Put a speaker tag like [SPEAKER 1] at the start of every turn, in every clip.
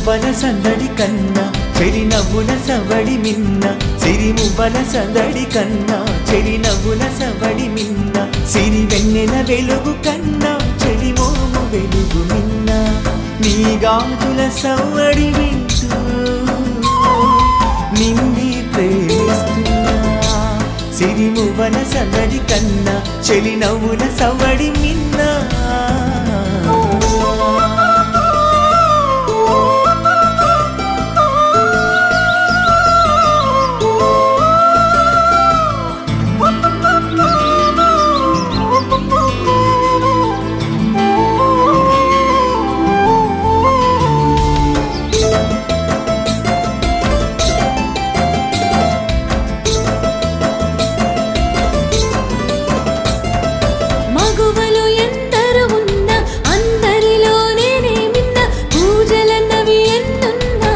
[SPEAKER 1] మువ్వల సందడి కన్నా చెరి నవ్వుల సవడి మిన్న సిరి మువ్వల సందడి కన్నా చెరి నవ్వుల సవడి మిన్న సిరి వెన్నెల వెలుగు కన్నా చెరి మోము వెలుగు మిన్న నీ గాజుల సవడి వింటూ నిన్నే ప్రేమిస్తున్నా సిరి మువ్వల సందడి కన్నా చెలి నవ్వుల సవడి మిన్నా
[SPEAKER 2] మగువలు ఎందరు ఉన్న అందరిలో నేనే మిన్న పూజలన్నవి ఎన్నున్నా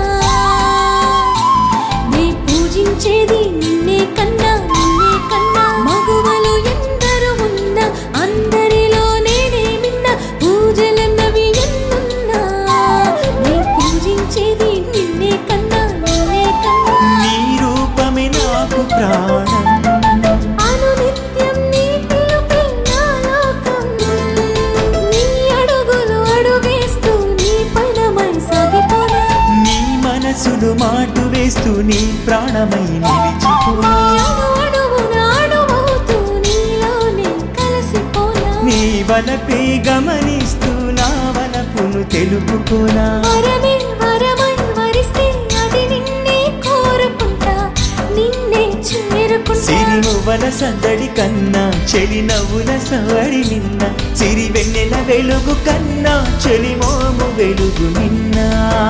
[SPEAKER 2] నే పూజించేది నిన్నే కన్నా నిన్నే కన్నా మగువలు ఎందరు ఉన్న అందరిలో నేనే మిన్న పూజలన్నవి ఎన్నున్నా నే పూజించేది నిన్నే కన్నా నిన్నే కన్నా
[SPEAKER 1] నీ రూపమే నాకు ప్రాణం
[SPEAKER 2] అనునిత్యం నీ పిలుపే నా లోకం నీ అడుగులు అడుగేస్తూ నీ పైనమై సాగిపోనా
[SPEAKER 1] నీ మనసులు మాటు వేస్తూ నీ ప్రాణమై
[SPEAKER 2] నీ
[SPEAKER 1] నిలిచిపోనా
[SPEAKER 2] అణు అణువున అణువవుతూ నీలోనే కలిసిపోనా
[SPEAKER 1] నీ వలపే గమనిస్తూ నా వలపును తెలుపుకోనా
[SPEAKER 2] వరమే వరమై వరిస్తే అది నిన్నే కోరుకుంటా నిన్నే చేరుకుంటా
[SPEAKER 1] సిరి మువ్వల సందడి కన్నా చెలి నవ్వుల సవడి నిన్న సిరి వెన్నెల వెలుగు కన్నా చెలి మోము వెలుగు నిన్నా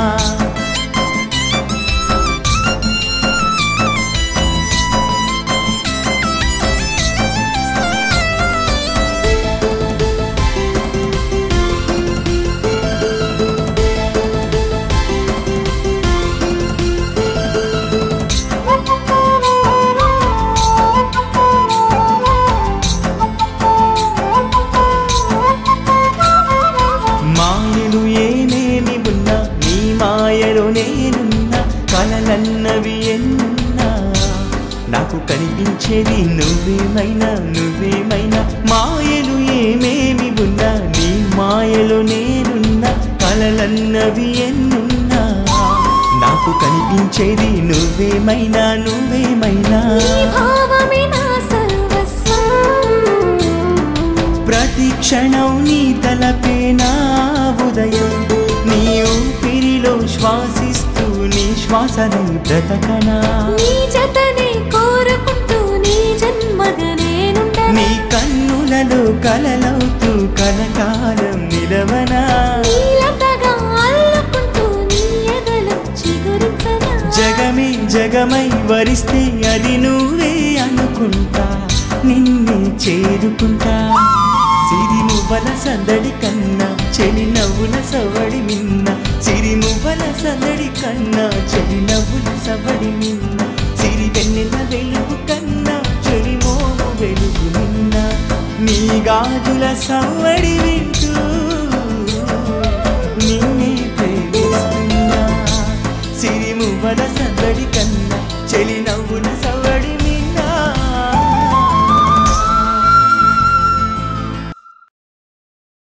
[SPEAKER 1] మాయలు ఏమేమి ఉన్నా నీ మాయలో నేనున్నా కలలన్నవి ఎన్నున్నా నాకు కనిపించేది నువ్వేమైనా నువ్వేమైనా మాయలు ఏమేమి ఉన్నా నీ మాయలో నేనున్నా కలలన్నవి ఎన్నున్నా నాకు కనిపించేది నువ్వేమైనా నువ్వేమైనా
[SPEAKER 2] నీ భావమే నా సర్వస్వం
[SPEAKER 1] ప్రతి క్షణం నీ తలపే నా ఉదయం నీ ఊపిరిలో శ్వాసిస్తూ నీ శ్వాసనై బ్రతకనా
[SPEAKER 2] నీ జతనే కోరుకుంటూ నీ జన్మగా నేనుండనా
[SPEAKER 1] నీ కన్నులలో కలలవుతూ కలకాలం నిలవనా
[SPEAKER 2] నీలతగా అల్లుకుంటూ నీ ఎదలో చిగురించనా
[SPEAKER 1] జగమే జగమై వరిస్తే అది నువ్వే అనుకుంటా నిన్నే చేరుకుంటా సిరి మువ్వల సందడి కన్నా చెలి నవ్వుల సవడి మిన్న సిరి మువ్వల సందడి కన్నా చెలి నవ్వుల సవడి మిన్న సిరి వెన్నెల వెలుగు కన్నా చెలి మోము వెలుగు నిన్న నీ గాజుల సవడి